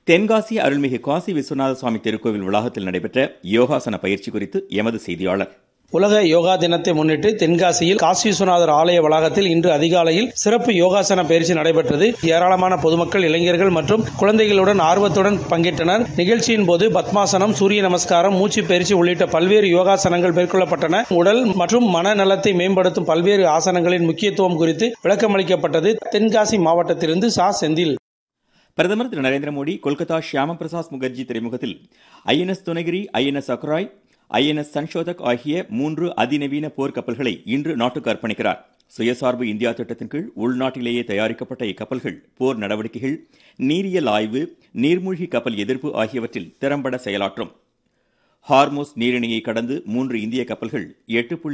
தென்காசி அருள்மிகு காசி விஸ்வநாத சுவாமி திருக்கோவில் வளாகத்தில் நடைபெற்ற யோகாசன பயிற்சி குறித்து எமது செய்தியாளர் உலக யோகா தினத்தை முன்னிட்டு தென்காசியில் காசி விஸ்வநாதர் ஆலய வளாகத்தில் இன்று அதிகாலையில் சிறப்பு யோகாசன பயிற்சி நடைபெற்றது ஏராளமான பொதுமக்கள் இளைஞர்கள் மற்றும் குழந்தைகளுடன் ஆர்வத்துடன் பங்கேற்றனர் நிகழ்ச்சியின் போது பத்மாசனம் சூரிய நமஸ்காரம் மூச்சு பயிற்சி உள்ளிட்ட பல்வேறு யோகாசனங்கள் மேற்கொள்ளப்பட்டன உடல் மற்றும் மனநலத்தை மேம்படுத்தும் பல்வேறு ஆசனங்களின் முக்கியத்துவம் குறித்து விளக்கமளிக்கப்பட்டது தென்காசி மாவட்டத்திலிருந்து சா செந்தில் பிரதமர் திரு நரேந்திர மோடி கொல்கத்தா ஷியாம பிரசாத் முகர்ஜி துறைமுகத்தில் INS Dunagiri INS Agray INS Sanshodhak ஆகிய மூன்று அதிநவீன போர் கப்பல்களை இன்று நாட்டுக்கு அர்ப்பணிக்கிறார் சுயசார்பு இந்தியா திட்டத்தின் கீழ் உள்நாட்டிலேயே தயாரிக்கப்பட்ட இக்கப்பல்கள் போர் நடவடிக்கைகள் நீரியல் ஆய்வு நீர்மூழ்கி கப்பல் எதிர்ப்பு ஆகியவற்றில் திறம்பட செயலாற்றும் ஹார்மோஸ் நீரிணையை கடந்து மூன்று இந்திய கப்பல்கள் எட்டு